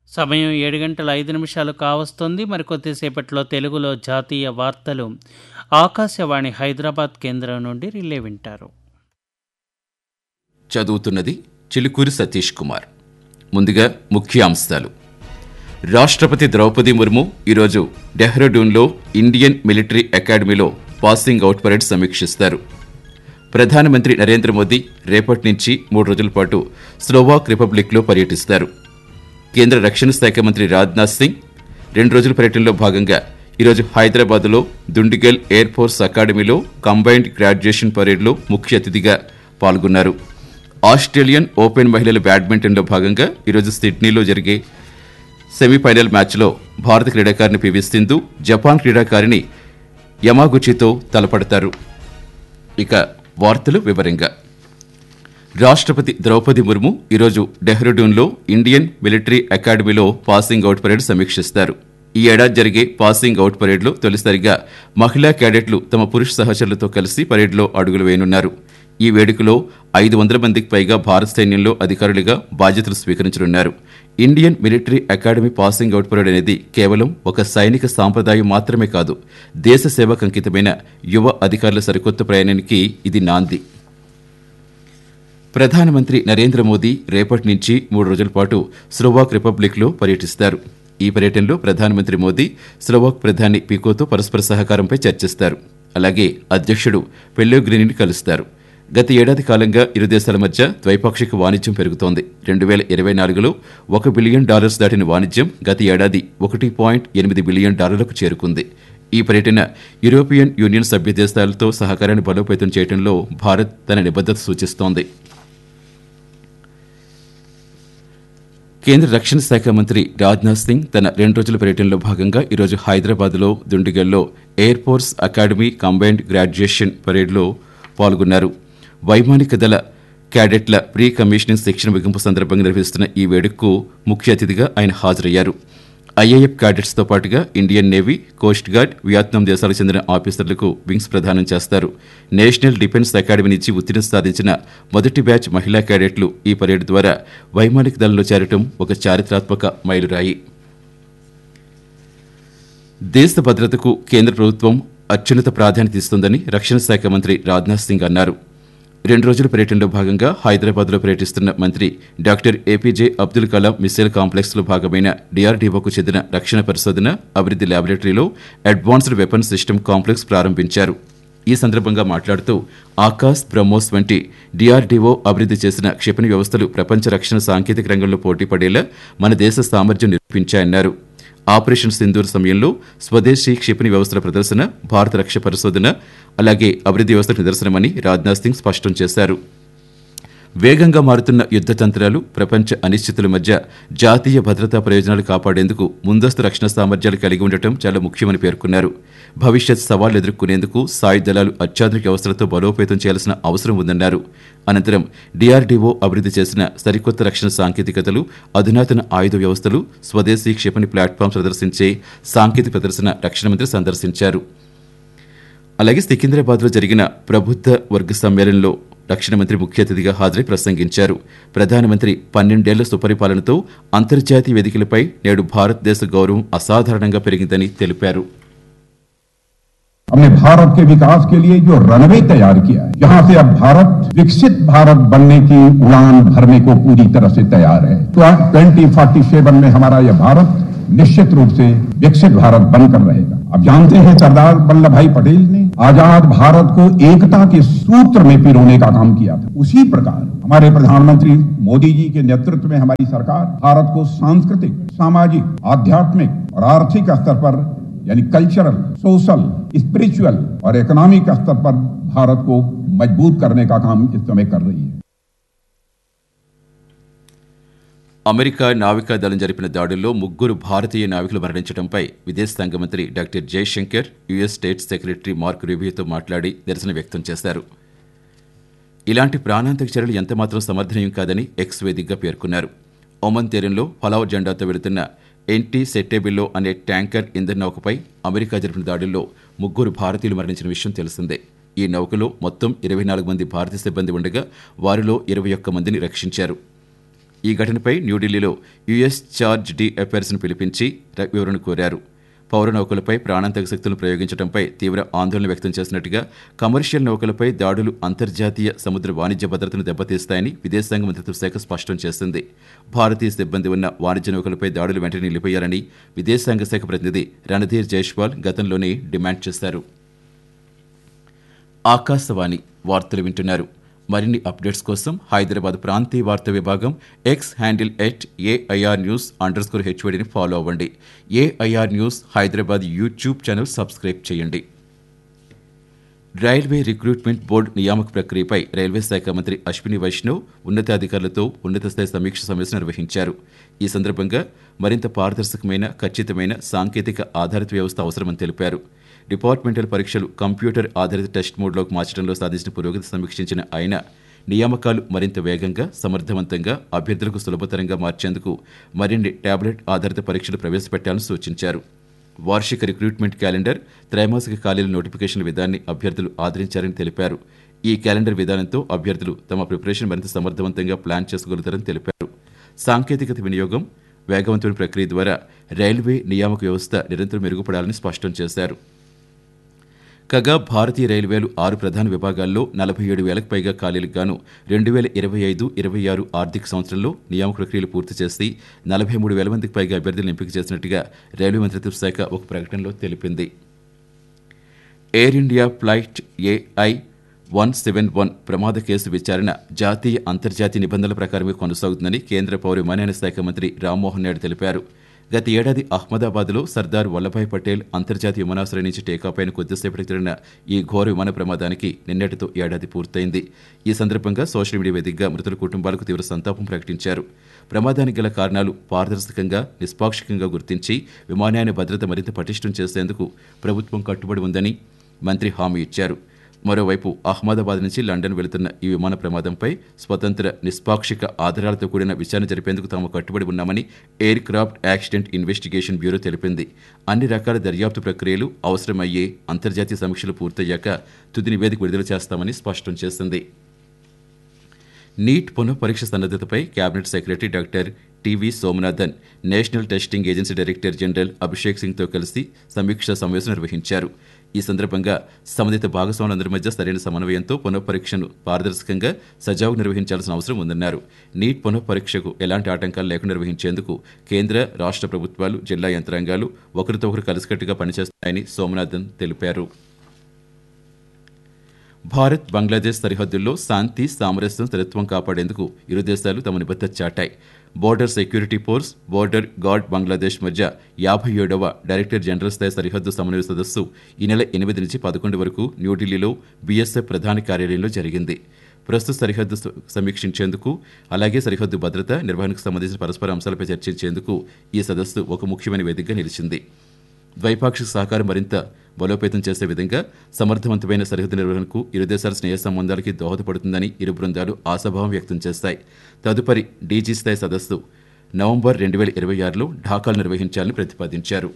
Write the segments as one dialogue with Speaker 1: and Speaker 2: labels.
Speaker 1: సమయం ఏడు గంటల ఐదు నిమిషాలు కావస్తుంది మరికొద్దిసేపట్లో తెలుగులో జాతీయ వార్తలు ఆకాశవాణి హైదరాబాద్ కేంద్రం నుండి రిలే వింటారు
Speaker 2: చదువుతున్నది చిలుకూరి సతీష్ కుమార్ ముందుగా ముఖ్యాంశాలు రాష్ట్రపతి ద్రౌపది ముర్ము ఈరోజు డెహ్రాడూన్లో ఇండియన్ మిలిటరీ అకాడమీలో పాసింగ్ అవుట్ పరేడ్ సమీక్షిస్తారు ప్రధానమంత్రి నరేంద్ర మోదీ రేపటి నుంచి మూడు రోజుల పాటు స్లోవాక్ రిపబ్లిక్లో పర్యటిస్తారు కేంద్ర రక్షణ శాఖ మంత్రి రాజ్నాథ్ సింగ్ రెండు రోజుల పర్యటనలో భాగంగా ఈరోజు హైదరాబాద్లో దుండిగల్ ఎయిర్ ఫోర్స్ అకాడమీలో కంబైన్డ్ గ్రాడ్యుయేషన్ పరేడ్లో ముఖ్య అతిథిగా పాల్గొన్నారు ఆస్ట్రేలియన్ ఓపెన్ మహిళల బ్యాడ్మింటన్లో భాగంగా ఈరోజు సిడ్నీలో జరిగే సెమీఫైనల్ మ్యాచ్లో భారత క్రీడాకారిణి పివి సింధు జపాన్ క్రీడాకారిణి యమాగుచితో తలపడతారు ఇక వార్తలు వివరంగా రాష్ట్రపతి ద్రౌపది ముర్ము ఈరోజు డెహ్రాడూన్లో ఇండియన్ మిలిటరీ అకాడమీలో పాసింగ్ అవుట్ పరేడ్ సమీక్షిస్తారు ఈ ఏడాది జరిగే పాసింగ్ అవుట్ పరేడ్లో తొలిసారిగా మహిళా క్యాడెట్లు తమ పురుష సహచరులతో కలిసి పరేడ్లో అడుగులు వేయనున్నారు ఈ వేడుకలో ఐదు వందల మందికి పైగా భారత సైన్యంలో అధికారులుగా బాధ్యతలు స్వీకరించనున్నారు Indian military academy passing out parade అనేది కేవలం ఒక సైనిక సాంప్రదాయం మాత్రమే కాదు దేశ సేవకు అంకితమైన యువ అధికారుల సరికొత్త ప్రయాణానికి ఇది నాంది ప్రధానమంత్రి నరేంద్ర మోదీ రేపటి నుంచి మూడు రోజుల పాటు స్లోవాక్ రిపబ్లిక్లో పర్యటిస్తారు ఈ పర్యటనలో ప్రధానమంత్రి మోదీ స్లోవాక్ ప్రధాని పీకోతో పరస్పర సహకారంపై చర్చిస్తారు అలాగే అధ్యక్షుడు పెల్లోగ్రిని కలుస్తారు గత ఏడాది కాలంగా ఇరు దేశాల మధ్య ద్వైపాక్షిక వాణిజ్యం పెరుగుతోంది రెండు వేల ఇరవై నాలుగులో ఒక బిలియన్ డాలర్స్ దాటిన వాణిజ్యం గత ఏడాది ఒకటి పాయింట్ ఎనిమిది బిలియన్ డాలర్లకు చేరుకుంది ఈ పర్యటన యూరోపియన్ యూనియన్ సభ్య దేశాలతో సహకారాన్ని బలోపేతం చేయడంలో భారత్ తన నిబద్ధత సూచిస్తోంది కేంద్ర రక్షణ శాఖ మంత్రి రాజ్నాథ్ సింగ్ తన రెండు రోజుల పర్యటనలో భాగంగా ఈరోజు హైదరాబాద్లో దుండిగల్లో air force academy combined graduation పరేడ్లో పాల్గొన్నారు వైమానిక దళ క్యాడెట్ల ప్రీ కమిషనింగ్ శిక్షణ ముగింపు సందర్భంగా నిర్వహిస్తున్న ఈ వేడుకకు ముఖ్య అతిథిగా ఆయన హాజరయ్యారు ఐఏఎఫ్ క్యాడెట్స్తో పాటుగా Indian navy coast guard Vietnam దేశాలకు చెందిన ఆఫీసర్లకు వింగ్స్ ప్రదానం చేస్తారు నేషనల్ డిఫెన్స్ అకాడమీ నుంచి ఉత్తీర్ణత సాధించిన మొదటి బ్యాచ్ మహిళా క్యాడెట్లు ఈ పరేడ్ ద్వారా వైమానిక దళంలో చేరటం ఒక చారిత్రాత్మక మైలురాయి దేశ భద్రతకు కేంద్ర ప్రభుత్వం అత్యున్నత ప్రాధాన్యత ఇస్తుందని రక్షణ శాఖ మంత్రి రాజ్నాథ్ సింగ్ అన్నారు రెండు రోజుల పర్యటనలో భాగంగా హైదరాబాద్లో పర్యటిస్తున్న మంత్రి doctor APJ Abdul Kalam missile కాంప్లెక్స్లో భాగమైన డిఆర్డీఓకు చెందిన రక్షణ పరిశోధన అభివృద్ధి ల్యాబొరేటరీలో అడ్వాన్స్డ్ వెపన్ సిస్టమ్ కాంప్లెక్స్ ప్రారంభించారు ఈ సందర్భంగా మాట్లాడుతూ ఆకాశ్ బ్రహ్మోస్ వంటి డిఆర్డీఓ అభివృద్ధి చేసిన క్షిపణి వ్యవస్థలు ప్రపంచ రక్షణ సాంకేతిక రంగంలో పోటీ పడేలా మన దేశ సామర్థ్యం నిరూపించాయన్నారు ఆపరేషన్ సింధూర్ సమయంలో స్వదేశీ క్షిపణి వ్యవస్థల ప్రదర్శన భారత రక్ష పరిశోధన అలాగే అభివృద్ధి వ్యవస్థకు నిదర్శనమని రాజ్నాథ్ సింగ్ స్పష్టం చేశారు వేగంగా మారుతున్న యుద్ధ తంత్రాలు ప్రపంచ అనిశ్చితుల మధ్య జాతీయ భద్రతా ప్రయోజనాలు కాపాడేందుకు ముందస్తు రక్షణ సామర్థ్యాలు కలిగి ఉండటం చాలా ముఖ్యమని పేర్కొన్నారు భవిష్యత్ సవాళ్లు ఎదుర్కొనేందుకు సాయుధ దళాలు అత్యాధునిక వ్యవస్థలతో బలోపేతం చేయాల్సిన అవసరం ఉందన్నారు అనంతరం డిఆర్డీఓ అభివృద్ధి చేసిన సరికొత్త రక్షణ సాంకేతికతలు అధునాతన ఆయుధ వ్యవస్థలు స్వదేశీ క్షిపణి ప్లాట్ఫామ్స్ ప్రదర్శించే సాంకేతిక ప్రదర్శన రక్షణ మంత్రి సందర్శించారు అలాగే సికింద్రాబాద్లో జరిగిన ప్రబుద్ధ వర్గ సమ్మేళనంలో రక్షణ మంత్రి ముఖ్య అతిథిగా హాజరై ప్రసంగించారు ప్రధానమంత్రి పన్నెండేళ్ల సుపరిపాలనతో అంతర్జాతీయ వేదికలపై నేడు భారతదేశ గౌరవం అసాధారణంగా పెరిగిందని తెలిపారు
Speaker 3: हमने भारत के विकास के लिए जो रनवे तैयार किया है जहां से अब भारत विकसित भारत बनने की उड़ान भरने को पूरी तरह से तैयार है तो ट्वेंटी फोर्टी सेवन में हमारा यह भारत निश्चित रूप से विकसित भारत बनकर रहेगा अब जानते हैं सरदार वल्लभ भाई पटेल ने आजाद भारत को एकता के सूत्र में पिरोने का काम किया था उसी प्रकार हमारे प्रधानमंत्री मोदी जी के नेतृत्व में हमारी सरकार भारत को सांस्कृतिक सामाजिक आध्यात्मिक और आर्थिक स्तर पर यानी कल्चरल सोशल स्पिरिचुअल और इकोनॉमिक स्तर पर भारत को मजबूत करने का काम इस समय कर रही है
Speaker 2: అమెరికా నావికా దళం జరిపిన దాడుల్లో ముగ్గురు భారతీయ నావికులు మరణించడంపై విదేశాంగ మంత్రి doctor Jaishankar US state secretary Mark రూబియోతో మాట్లాడి నిరసన వ్యక్తం చేశారు ఇలాంటి ప్రాణాంతక చర్యలు ఎంతమాత్రం సమర్థనీయం కాదని ఎక్స్ వేదికగా పేర్కొన్నారు ఒమన్ తీరంలో ఫలావ్ జెండాతో వెళుతున్న ఎన్టీ సెట్టేబిల్లో అనే ట్యాంకర్ ఇంధన నౌకపై అమెరికా జరిపిన దాడుల్లో ముగ్గురు భారతీయులు మరణించిన విషయం తెలిసిందే ఈ నౌకలో మొత్తం ఇరవై నాలుగు మంది భారతీయ సిబ్బంది ఉండగా వారిలో ఇరవై ఒక్క మందిని రక్షించారు ఈ ఘటనపై న్యూఢిల్లీలో యుఎస్ చార్జ్ డి అఫైర్స్ను పిలిపించి ర- వివరణ కోరారు పౌర నౌకలపై ప్రాణాంతక శక్తులను ప్రయోగించడంపై తీవ్ర ఆందోళన వ్యక్తం చేసినట్టుగా కమర్షియల్ నౌకలపై దాడులు అంతర్జాతీయ సముద్ర వాణిజ్య భద్రతను దెబ్బతీస్తాయని విదేశాంగ మంత్రిత్వ శాఖ స్పష్టం చేసింది భారతీయ సిబ్బంది ఉన్న వాణిజ్య నౌకలపై దాడులు వెంటనే నిలిపేయాలని విదేశాంగ శాఖ ప్రతినిధి రణధీర్ జైష్వాల్ గతంలోనే డిమాండ్ చేశారు ఆకాశవాణి వార్తలు వింటున్నారు మరిన్ని అప్డేట్స్ కోసం హైదరాబాద్ ప్రాంతీయ వార్తా విభాగం X handle at AIR news underscore హెచ్వడిని ఫాలో అవ్వండి AIR news Hyderabad YouTube channel subscribe చేయండి రైల్వే రిక్రూట్మెంట్ బోర్డు నియామక ప్రక్రియపై రైల్వే శాఖ మంత్రి అశ్విని వైష్ణవ్ ఉన్నతాధికారులతో ఉన్నత స్థాయి సమీక్ష సమావేశం నిర్వహించారు ఈ సందర్భంగా మరింత పారదర్శకమైన ఖచ్చితమైన సాంకేతిక ఆధారిత వ్యవస్థ అవసరమని తెలిపారు డిపార్ట్మెంటల్ పరీక్షలు కంప్యూటర్ ఆధారిత టెస్ట్ మోడ్లోకి మార్చడంలో సాధించిన పురోగతి సమీక్షించిన ఆయన నియామకాలు మరింత వేగంగా సమర్థవంతంగా అభ్యర్థులకు సులభతరంగా మార్చేందుకు మరిన్ని టాబ్లెట్ ఆధారిత పరీక్షలు ప్రవేశపెట్టాలని సూచించారు వార్షిక రిక్రూట్మెంట్ క్యాలెండర్ త్రైమాసిక ఖాళీల నోటిఫికేషన్ విధానాన్ని అభ్యర్థులు ఆదరించారని తెలిపారు ఈ క్యాలెండర్ విధానంతో అభ్యర్థులు తమ ప్రిపరేషన్ మరింత సమర్థవంతంగా ప్లాన్ చేసుకోగలుగుతారని తెలిపారు సాంకేతికత వినియోగం వేగవంతమైన ప్రక్రియ ద్వారా రైల్వే నియామక వ్యవస్థ నిరంతరం మెరుగుపడాలని స్పష్టం చేశారు కాగా భారతీయ రైల్వేలు ఆరు ప్రధాన విభాగాల్లో నలభై ఏడు వేలకు పైగా ఖాళీలకు గాను రెండు వేల ఇరవై ఐదు ఇరవై ఆరు ఆర్థిక సంవత్సరంలో నియామక ప్రక్రియలు పూర్తి చేసి నలభై మూడు వేల మందికి పైగా అభ్యర్థులను ఎంపిక చేసినట్టుగా రైల్వే మంత్రిత్వ శాఖ ఒక ప్రకటనలో తెలిపింది Air India flight AI one seven one ప్రమాద కేసు విచారణ జాతీయ అంతర్జాతీయ నిబంధనల ప్రకారమే కొనసాగుతుందని కేంద్ర పౌర విమానయాన శాఖ మంత్రి రామ్మోహన్ నాయుడు తెలిపారు గత ఏడాది అహ్మదాబాద్లో సర్దార్ వల్లభాయ్ పటేల్ అంతర్జాతీయ విమానాశ్రయం నుంచి టేకాఫ్ అయిన కొద్దిసేపటికి జరిగిన ఈ ఘోర విమాన ప్రమాదానికి నిన్నటితో ఏడాది పూర్తయింది ఈ సందర్భంగా సోషల్ మీడియా వేదికగా మృతుల కుటుంబాలకు తీవ్ర సంతాపం ప్రకటించారు ప్రమాదానికి గల కారణాలు పారదర్శకంగా నిష్పాక్షికంగా గుర్తించి విమానయాన భద్రత మరింత పటిష్టం చేసేందుకు ప్రభుత్వం కట్టుబడి ఉందని మంత్రి హామీ ఇచ్చారు మరోవైపు అహ్మదాబాద్ నుంచి లండన్ వెళుతున్న ఈ విమాన ప్రమాదంపై స్వతంత్ర నిష్పాక్షిక ఆధారాలతో కూడిన విచారణ జరిపేందుకు తాము కట్టుబడి ఉన్నామని aircraft accident investigation bureau తెలిపింది అన్ని రకాల దర్యాప్తు ప్రక్రియలు అవసరమయ్యే అంతర్జాతీయ సమీక్షలు పూర్తయ్యాక తుది నివేదిక విడుదల చేస్తామని స్పష్టం చేసింది నీట్ పునః పరీక్ష సన్నద్ధతపై cabinet secretary doctor TV Somanathan national testing agency director general Abhishek సింగ్తో కలిసి సమీక్షా సమావేశం నిర్వహించారు ఈ సందర్భంగా సంబంధిత భాగస్వాములందరి మధ్య సరైన సమన్వయంతో పునః పరీక్షను పారదర్శకంగా సజావుగా నిర్వహించాల్సిన అవసరం ఉందన్నారు నీట్ పునః పరీక్షకు ఎలాంటి ఆటంకాలు లేకుండా నిర్వహించేందుకు కేంద్ర రాష్ట్ర ప్రభుత్వాలు జిల్లా యంత్రాంగాలు ఒకరితో ఒకరు కలిసికట్టుగా పనిచేస్తున్నాయని సోమనాథన్ తెలిపారు భారత్ బంగ్లాదేశ్ సరిహద్దుల్లో శాంతి సామరస్యం స్థిరత్వం కాపాడేందుకు ఇరు దేశాలు తమ నిబద్ధత చాటాయి border security force border guard Bangladesh మధ్య యాభై ఏడవ డైరెక్టర్ జనరల్ స్థాయి సరిహద్దు సమన్వయ సదస్సు ఈ నెల ఎనిమిది నుంచి పదకొండు వరకు న్యూఢిల్లీలో బీఎస్ఎఫ్ ప్రధాన కార్యాలయంలో జరిగింది ప్రస్తుత సరిహద్దు స- సమీక్షించేందుకు అలాగే సరిహద్దు భద్రత నిర్వహణకు సంబంధించిన పరస్పర అంశాలపై చర్చించేందుకు ఈ సదస్సు ఒక ముఖ్యమైన వేదికగా నిలిచింది ద్వైపాక్షిక సహకారం మరింత బలోపేతం చేసే విధంగా సమర్థవంతమైన సరిహద్దు నిర్వహణకు ఇరు దేశాల స్నేహ సంబంధాలకి దోహదపడుతుందని ఇరు బృందాలు ఆశాభావం వ్యక్తం చేస్తాయి తదుపరి డీజీ స్థాయి సదస్సు నవంబర్ రెండు వేల ఇరవై ఆరులో ఢాకాలో నిర్వహించాలని ప్రతిపాదించారు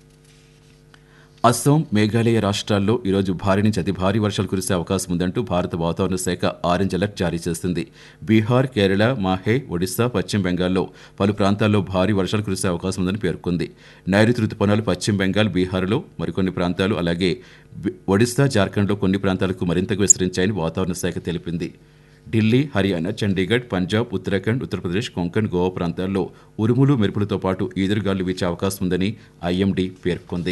Speaker 2: అస్సాం మేఘాలయ రాష్ట్రాల్లో ఈరోజు భారీ నుంచి అతి భారీ వర్షాలు కురిసే అవకాశం ఉందంటూ భారత వాతావరణ శాఖ ఆరెంజ్ అలర్ట్ జారీ చేసింది బీహార్ కేరళ మాహే ఒడిశా పశ్చిమ బెంగాల్లో పలు ప్రాంతాల్లో భారీ వర్షాలు కురిసే అవకాశం ఉందని పేర్కొంది నైరుతి రుతుపవనాలు పశ్చిమ బెంగాల్ బీహార్లో మరికొన్ని ప్రాంతాలు అలాగే బి- ఒడిశా జార్ఖండ్లో కొన్ని ప్రాంతాలకు మరింతగా విస్తరించాయని వాతావరణ శాఖ తెలిపింది ఢిల్లీ హర్యానా చండీగఢ్ పంజాబ్ ఉత్తరాఖండ్ ఉత్తరప్రదేశ్ కొంకణ్ గోవా ప్రాంతాల్లో ఉరుములు మెరుపులతో పాటు ఈదురుగాలు వీచే అవకాశం ఉందని ఐఎండీ పేర్కొంది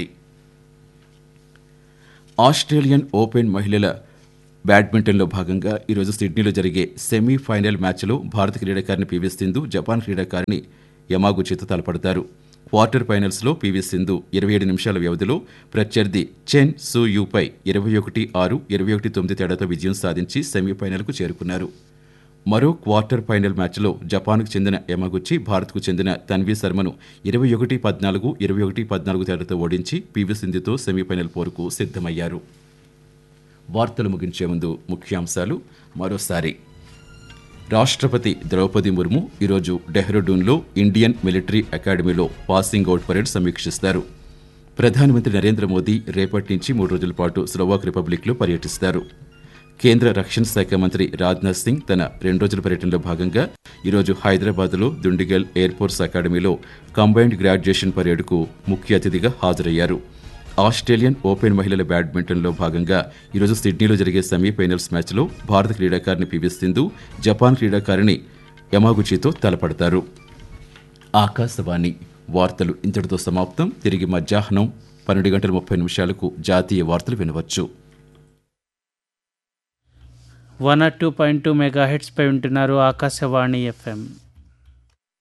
Speaker 2: ఆస్ట్రేలియన్ ఓపెన్ మహిళల బ్యాడ్మింటన్లో భాగంగా ఈరోజు సిడ్నీలో జరిగే సెమీఫైనల్ మ్యాచ్లో భారత క్రీడాకారిణి పివి సింధు జపాన్ క్రీడాకారిణి యమాగుచితో తలపడతారు క్వార్టర్ ఫైనల్స్లో పివి సింధు ఇరవై ఏడు నిమిషాల వ్యవధిలో ప్రత్యర్థి చెన్ సు యూపై ఇరవై ఒకటి ఆరు ఇరవై ఒకటి తొమ్మిది తేడాతో విజయం సాధించి సెమీఫైనల్కు చేరుకున్నారు మరో క్వార్టర్ ఫైనల్ మ్యాచ్లో జపాన్కు చెందిన యమగుచ్చి భారత్కు చెందిన తన్వీ శర్మను ఇరవై ఒకటి పద్నాలుగు ఇరవై ఒకటి పద్నాలుగు తేడాతో ఓడించి పివి సింధుతో సెమీఫైనల్ పోరుకు సిద్ధమయ్యారు వార్తలు ముగించే ముందు ముఖ్యాంశాలు మరోసారి రాష్ట్రపతి ద్రౌపది ముర్ము ఈరోజు డెహ్రాడూన్లో ఇండియన్ మిలిటరీ అకాడమీలో పాసింగ్ అవుట్ పరేడ్ సమీక్షిస్తారు ప్రధానమంత్రి నరేంద్ర మోదీ రేపటి నుంచి మూడు రోజుల పాటు స్లోవాక్ రిపబ్లిక్లో పర్యటిస్తారు కేంద్ర రక్షణ శాఖ మంత్రి రాజ్నాథ్ సింగ్ తన రెండు రోజుల పర్యటనలో భాగంగా ఈరోజు హైదరాబాద్లో దుండిగల్ ఎయిర్ ఫోర్స్ అకాడమీలో కంబైన్డ్ గ్రాడ్యుయేషన్ పరేడ్కు ముఖ్య అతిథిగా హాజరయ్యారు ఆస్ట్రేలియన్ ఓపెన్ మహిళల బ్యాడ్మింటన్లో భాగంగా ఈరోజు సిడ్నీలో జరిగే సెమీఫైనల్స్ మ్యాచ్లో భారత క్రీడాకారిణి పివి సింధు జపాన్ క్రీడాకారిణి యమాగుచితో తలపడతారు ఆకాశవాణి వార్తలు ఇంతటితో సమాప్తం తిరిగి మధ్యాహ్నం పన్నెండు గంటల ముప్పై నిమిషాలకు జాతీయ వార్తలు వినవచ్చు
Speaker 1: one or two point two mega హెడ్స్పై ఉంటున్నారు ఆకాశవాణి ఎఫ్ఎం